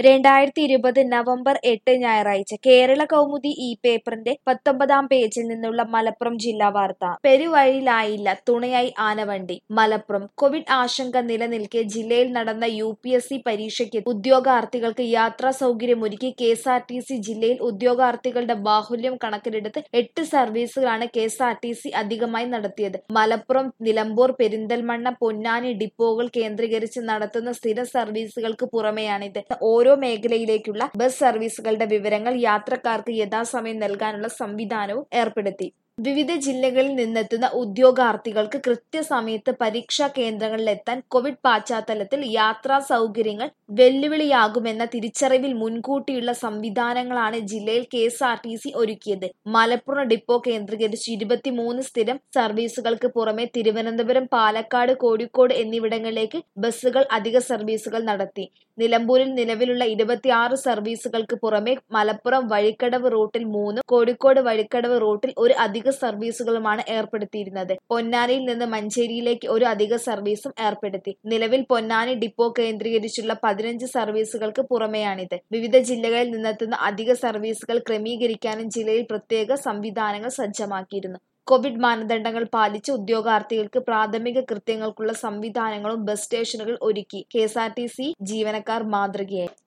രണ്ടായിരത്തി ഇരുപത് നവംബർ എട്ട് ഞായറാഴ്ച കേരള കൗമുദി ഈ പേപ്പറിന്റെ പത്തൊമ്പതാം പേജിൽ നിന്നുള്ള മലപ്പുറം ജില്ലാ വാർത്ത പെരുവഴിയിലായില്ല തുണയായി ആനവണ്ടി മലപ്പുറം കോവിഡ് ആശങ്ക നിലനിൽക്കെ ജില്ലയിൽ നടന്ന യു പി എസ് സി പരീക്ഷയ്ക്ക് ഉദ്യോഗാർത്ഥികൾക്ക് യാത്രാ സൗകര്യമൊരുക്കി K S R T C ജില്ലയിൽ ഉദ്യോഗാർത്ഥികളുടെ ബാഹുല്യം കണക്കിലെടുത്ത് എട്ട് സർവീസുകളാണ് K S R T C അധികമായി നടത്തിയത് മലപ്പുറം നിലമ്പൂർ പെരിന്തൽമണ്ണ പൊന്നാനി ഡിപ്പോകൾ കേന്ദ്രീകരിച്ച് നടത്തുന്ന സ്ഥിര സർവീസുകൾക്ക് പുറമെയാണിത് ഓരോ മേഖലയിലേക്കുള്ള ബസ് സർവീസുകളുടെ വിവരങ്ങൾ യാത്രക്കാർക്ക് യഥാസമയം നൽകാനുള്ള സംവിധാനവും ഏർപ്പെടുത്തി വിവിധ ജില്ലകളിൽ നിന്നെത്തുന്ന ഉദ്യോഗാർത്ഥികൾക്ക് കൃത്യസമയത്ത് പരീക്ഷാ കേന്ദ്രങ്ങളിലെത്താൻ കോവിഡ് പശ്ചാത്തലത്തിൽ യാത്രാ സൗകര്യങ്ങൾ വെല്ലുവിളിയാകുമെന്ന തിരിച്ചറിവിൽ മുൻകൂട്ടിയുള്ള സംവിധാനങ്ങളാണ് ജില്ലയിൽ K S R T C ഒരുക്കിയത് മലപ്പുറം ഡിപ്പോ കേന്ദ്രീകരിച്ച് ഇരുപത്തിമൂന്ന് സ്ഥിരം സർവീസുകൾക്ക് പുറമെ തിരുവനന്തപുരം പാലക്കാട് കോഴിക്കോട് എന്നിവിടങ്ങളിലേക്ക് ബസ്സുകൾ അധിക സർവീസുകൾ നടത്തി നിലമ്പൂരിൽ നിലവിലുള്ള ഇരുപത്തിയാറ് സർവീസുകൾക്ക് പുറമെ മലപ്പുറം വഴിക്കടവ് റൂട്ടിൽ മൂന്നും കോഴിക്കോട് വഴിക്കടവ് റൂട്ടിൽ ഒരു അധിക സർവീസുകളുമാണ് ഏർപ്പെടുത്തിയിരുന്നത് പൊന്നാനിയിൽ നിന്ന് മഞ്ചേരിയിലേക്ക് ഒരു അധിക സർവീസും ഏർപ്പെടുത്തി നിലവിൽ പൊന്നാനി ഡിപ്പോ കേന്ദ്രീകരിച്ചുള്ള പതിനഞ്ച് സർവീസുകൾക്ക് പുറമെയാണിത് വിവിധ ജില്ലകളിൽ നിന്നെത്തുന്ന അധിക സർവീസുകൾ ക്രമീകരിക്കാനും ജില്ലയിൽ പ്രത്യേക സംവിധാനങ്ങൾ സജ്ജമാക്കിയിരുന്നു കോവിഡ് മാനദണ്ഡങ്ങൾ പാലിച്ച് ഉദ്യോഗാർത്ഥികൾക്ക് പ്രാഥമിക കൃത്യങ്ങൾക്കുള്ള സംവിധാനങ്ങളും ബസ് സ്റ്റേഷനുകൾ ഒരുക്കി K S R T C ജീവനക്കാർ മാതൃകയായി